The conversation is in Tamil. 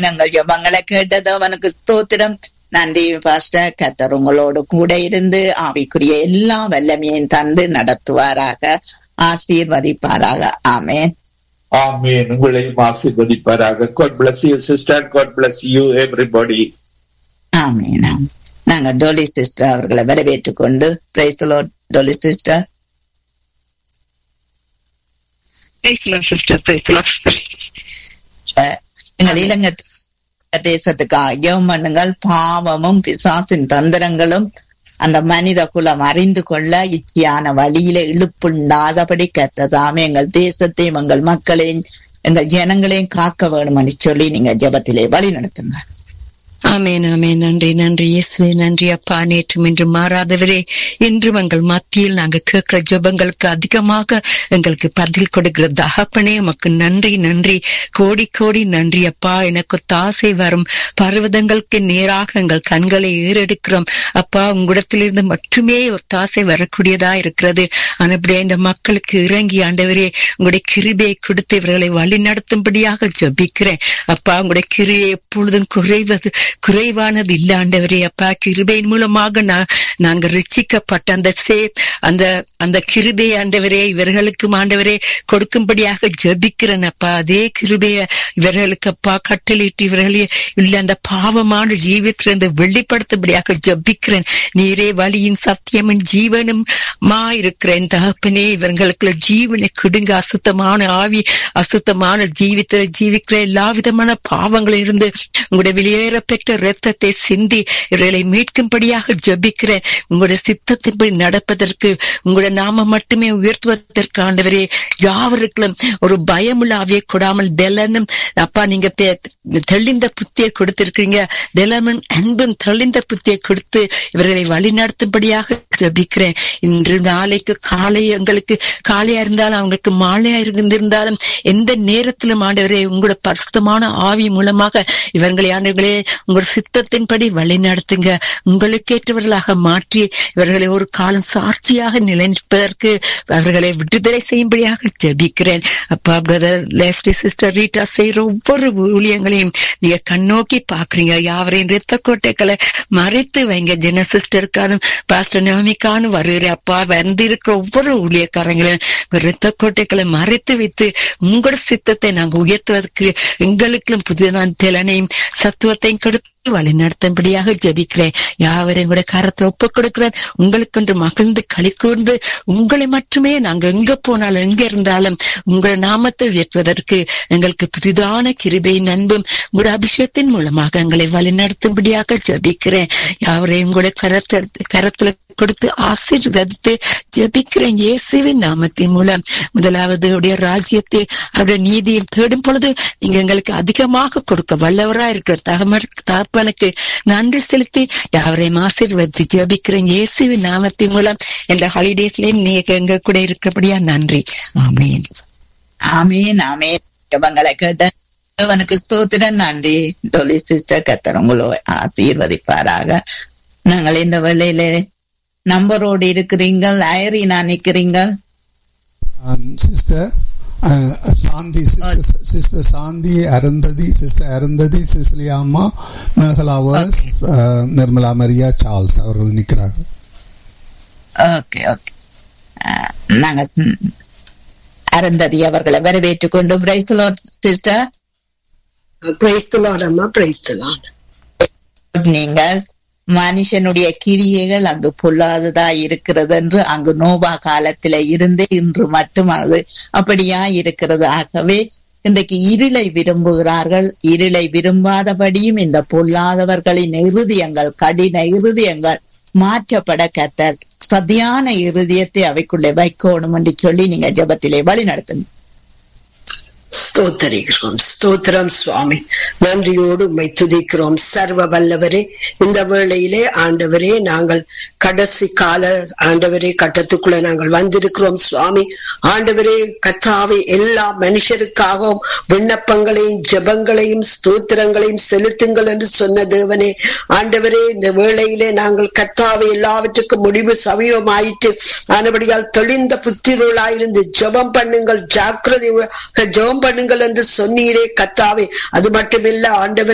நாங்கள் ஜபங்களை கேட்டது அவனுக்கு ஸ்தோத்திரம் நன்றி பாஸ்டர் கத்தர் உங்களோடு கூட இருந்து ஆவிக்குரிய எல்லா வல்லமையும் தந்து நடத்துவாராக ஆசீர்வதிப்பாராக ஆமேன் ஆமேன் உங்களையும் ஆசீர்வதிப்பாராக God bless you sister God bless you everybody ஆமேன் ஆம். நாங்க டோலி சிஸ்டர் அவர்களை வரவேற்றுக் கொண்டு பிரைஸ் டோலி சிஸ்டர் பேசலாம் சிஸ்டர் பேசலாம் அஹ், எங்கள் இலங்கை தேசத்துக்காக ஜெபம் பண்ணுங்கள் பாவமும் பிசாசின் தந்திரங்களும் அந்த மனித குலம் அறிந்து கொள்ள இச்சையான வழியில இழுப்புண்டாதபடி கத்ததாமே எங்கள் தேசத்தையும் எங்கள் மக்களையும் எங்கள் ஜனங்களையும் காக்க வேணும்னு சொல்லி நீங்க ஜெபத்திலே வழி நடத்துங்க ஆமேன் ஆமேன் நன்றி நன்றி இயேசுவே நன்றி அப்பா நேற்றும் இன்று மாறாதவரே இன்றும் எங்கள் மத்தியில் நாங்க கேட்கிற ஜெபங்களுக்கு அதிகமாக எங்களுக்கு பதில் கொடுக்கிற தகப்பனே உமக்கு நன்றி நன்றி கோடி கோடி நன்றி அப்பா எனக்கு தாசை வரும் பர்வதங்களுக்கு நேராக எங்கள் கண்களை ஏறெடுக்கிறோம் அப்பா உங்களிடத்திலிருந்து மட்டுமே ஒரு தாசை வரக்கூடியதா இருக்கிறது ஆனப்படியே இந்த மக்களுக்கு இறங்கி ஆண்டவரே உங்களுடைய கிருபையை கொடுத்து இவர்களை வழி நடத்தும்படியாக ஜபிக்கிறேன் அப்பா உங்களுடைய கிருபை எப்பொழுதும் குறைவது குறைவானது இல்ல ஆண்டவரே அப்பா கிருபையின் மூலமாக நா- நாங்க ரட்சிக்கப்பட்ட அந்த சே அந்த அந்த கிருபை ஆண்டவரே இவர்களுக்கும் ஆண்டவரே கொடுக்கும்படியாக ஜபிக்கிறேன் அப்பா அதே கிருபைய இவர்களுக்கு அப்பா கட்டளிட்டு இவர்களே இல்ல அந்த பாவமான ஜீவித்திலிருந்து வெளிப்படுத்தும்படியாக ஜபிக்கிறேன் நீரே வழியின் சத்தியமும் ஜீவனும் மா இருக்கிறேன் தகப்பனே இவர்களுக்கு ஜீவனை கொடுங்க அசுத்தமான ஆவி அசுத்தமான ஜீவித்த ஜீவிக்கிற எல்லா விதமான பாவங்களில் இருந்து உங்களுடைய வெளியேற பெற்ற ரத்தத்தை சிந்தி இவர்களை மீட்கும்படியாக ஜபிக்கிறேன் உங்களுடைய சித்தத்தின்படி நடப்பதற்கு உங்களுடைய நாம மட்டுமே உயர்த்துவதற்கு ஆண்டவரே யாவருக்கும் ஒரு பயமுள்ள ஆவியை கொடாமல் பெலனும் அப்பா நீங்க பே- தெளிந்த புத்தியை கொடுத்திருக்கீங்க பெலனும் அன்பும் தெளிந்த புத்தியை கொடுத்து இவர்களை வழிநடத்தும்படியாக ஜபிக்கிறேன் இன்று நாளைக்கு காலை எங்களுக்கு காலையா இருந்தாலும் அவங்களுக்கு மாலையா இருந்திருந்தாலும் எந்த நேரத்திலும் ஆண்டவரே உங்களோட பரிசுத்தமான ஆவி மூலமாக இவர்களை ஆண்டவர்களே உங்கள் சித்தத்தின்படி வழி நடத்துங்க உங்களுக்கேற்றவர்களாக மாற்றி இவர்களை ஒரு காலம் சாட்சியாக நிலைநிற்பதற்கு அவர்களை விடுதலை செய்யும்படியாக ஜெபிக்கிறேன் அப்பா பிரதர் லேஸ்டி சிஸ்டர் ரீட்டா செய்யற ஒவ்வொரு ஊழியங்களையும் நீங்க கண்ணோக்கி பாக்குறீங்க யாவரையும் ரத்த கோட்டைகளை மறைத்து வைங்க ஜென சிஸ்டருக்கானும் பாஸ்டர் நவமிக்கானும் வருகிற அப்பா வந்து இருக்கிற ஒவ்வொரு ஊழியக்காரங்களையும் ரத்த கோட்டைகளை மறைத்து வைத்து உங்களோட சித்தத்தை நாங்க உயர்த்துவதற்கு எங்களுக்கும் புதிதான திறனையும் சத்துவத்தையும் கொடுத்து வழி நடத்தும்படியாக ஜெபிக்கிறேன் யாவரையும் கூட கரத்தை ஒப்பு கொடுக்கிறேன் உங்களுக்கு மகிழ்ந்து களி கூர்ந்து உங்களை மட்டுமே நாங்க எங்க போனாலும் எங்க இருந்தாலும் உங்கள் நாமத்தை உயர்த்துவதற்கு எங்களுக்கு புதிதான கிருபையின் அன்பும் உங்களுடைய அபிஷேகத்தின் மூலமாக எங்களை வழி நடத்தும்படியாக ஜெபிக்கிறேன் யாவரையும் கூட கரத்தை கரத்துல கொடுத்து ஆசீர்வதித்து ஜெபிக்கிறேன் இயேசுவின் நாமத்தின் மூலம் முதலாவது அவருடைய ராஜ்யத்தை அவருடைய நீதியை தேடும் பொழுது நீங்க எங்களுக்கு அதிகமாக கொடுக்க வல்லவரா இருக்கிற தகம தகப்பனுக்கு நன்றி செலுத்தி யாவரையும் ஆசீர்வதித்து ஜெபிக்கிறேன் இயேசுவின் நாமத்தின் மூலம் இந்த ஹாலிடேஸ்லயும் நீங்க எங்க கூட இருக்கிறபடியா நன்றி ஆமீன் ஆமீன் ஆமீன் ஜெபங்களை கேட்ட அவனுக்கு ஸ்தோத்திரம் நன்றி டோலி சிஸ்டர் கத்தர் உங்களோ ஆசீர்வதிப்பாராக நாங்கள் இந்த வேளையில நம்பரோடு இருக்கிறீங்கள் ஐரீனா நிக்கிறீங்கள் Um, sister, uh, Sandhi, sister, sister Sandhi, Arundhati, sister Arundhati, Siciliama, Meghala Vers, uh, Nirmala Maria Charles அவர்கள் நிற்கிறார்கள் ஓகே ஓகே நாங்க ம், அருந்ததி அவர்களை வரவேற்றுக் கொண்டு பிரைஸ்லோ சிஸ்டர் பிரைஸ் அம்மா பிரைஸ் நீங்கள் மனுஷனுடைய கிரியைகள் அங்கு பொல்லாததா இருக்கிறது என்று அங்கு நோபா காலத்தில இருந்து இன்று மட்டும் அது அப்படியா இருக்கிறது ஆகவே இன்றைக்கு இருளை விரும்புகிறார்கள் இருளை விரும்பாதபடியும் இந்த பொல்லாதவர்களின் இருதயங்கள் கடின இருதயங்கள் மாற்றப்பட கத்தர் சதியான இருதயத்தை அவைக்குள்ளே வைக்கணும் என்று சொல்லி நீங்க ஜெபத்திலே வழி நடத்துங்க ஸ்தோத்தரிக்கிறோம் ஸ்தோத்திரம் சுவாமி நன்றியோடு உம்மை துதிக்கிறோம் சர்வ வல்லவரே இந்த வேளையிலே ஆண்டவரே நாங்கள் கடைசி கால ஆண்டவரே கட்டத்துக்குள்ள நாங்கள் வந்திருக்கிறோம் சுவாமி ஆண்டவரே கத்தாவை எல்லா மனுஷருக்காகவும் விண்ணப்பங்களையும் ஜெபங்களையும் ஸ்தோத்திரங்களையும் செலுத்துங்கள் என்று சொன்ன தேவனே ஆண்டவரே இந்த வேளையிலே நாங்கள் கத்தாவை எல்லாவற்றுக்கும் முடிவு சமயமாயிட்டு ஆனபடியால் தெளிந்த புத்திரர்களாயிருந்து ஜெபம் பண்ணுங்கள் ஜாக்கிரதை ஜெபம் பண்ணுங்கள் என்று சொன்னீரே கத்தாவே அது மட்டுமில்ல ஆண்டவர்